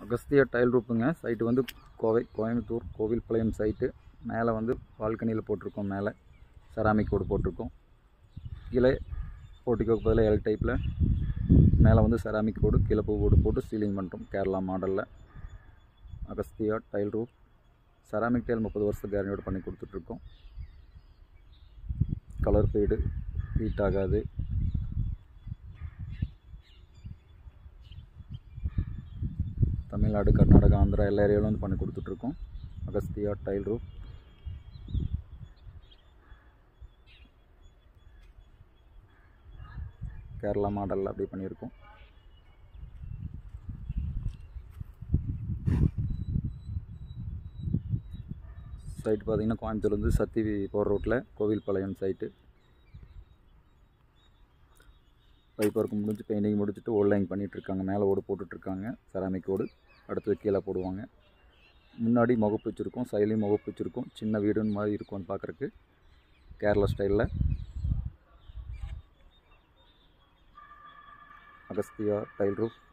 Agastya tail ரூப்புங்க site வந்து Kovai Coimbatore Kovilpalayam site மேலே வந்து பால்கனியில் போட்டிருக்கோம் மேலே செராமிக் போர்டு போட்டிருக்கோம் கீழே போர்ட்டிக்கோக்கு பதிலாக எல் டைப்பில் மேலே வந்து செராமிக் போர்டு கீழே பூ போர்டு போட்டு சீலிங் பண்ணுறோம் கேரளா மாடலில் Agasthiya tile roof ceramic tile முப்பது வருஷத்துக்கு கேரண்டியோடு பண்ணி கொடுத்துட்ருக்கோம் கலர் ஃபேடு ஹீட் ஆகாது தமிழ்நாடு கர்நாடகா ஆந்திரா எல்லா ஏரியாவிலும் வந்து பண்ணி கொடுத்துட்ருக்கோம் அகஸ்தியா டைல் ரூப் கேரளா மாடலில் அப்படி பண்ணியிருக்கோம் சைட்டு பார்த்தீங்கன்னா கோயம்புத்தூர்லேருந்து சத்தி போகிற ரோட்டில் கோவில்பாளையம் சைட்டு பைப் ஒர்க் முடிஞ்சு பெயிண்டிங் முடிச்சுட்டு ஓல் லைன் பண்ணிகிட்ருக்காங்க மேலே ஓடு போட்டுட்ருக்காங்க செராமிக் ஓடு அடுத்தது கீழே போடுவாங்க முன்னாடி முகப்பு வச்சுருக்கோம் சைட்லேயும் முகப்பு வச்சுருக்கோம் சின்ன வீடுன்னு மாதிரி இருக்கும் அது பார்க்குறக்கு கேரளா ஸ்டைலில் அகஸ்தியா டைல் ரூஃப்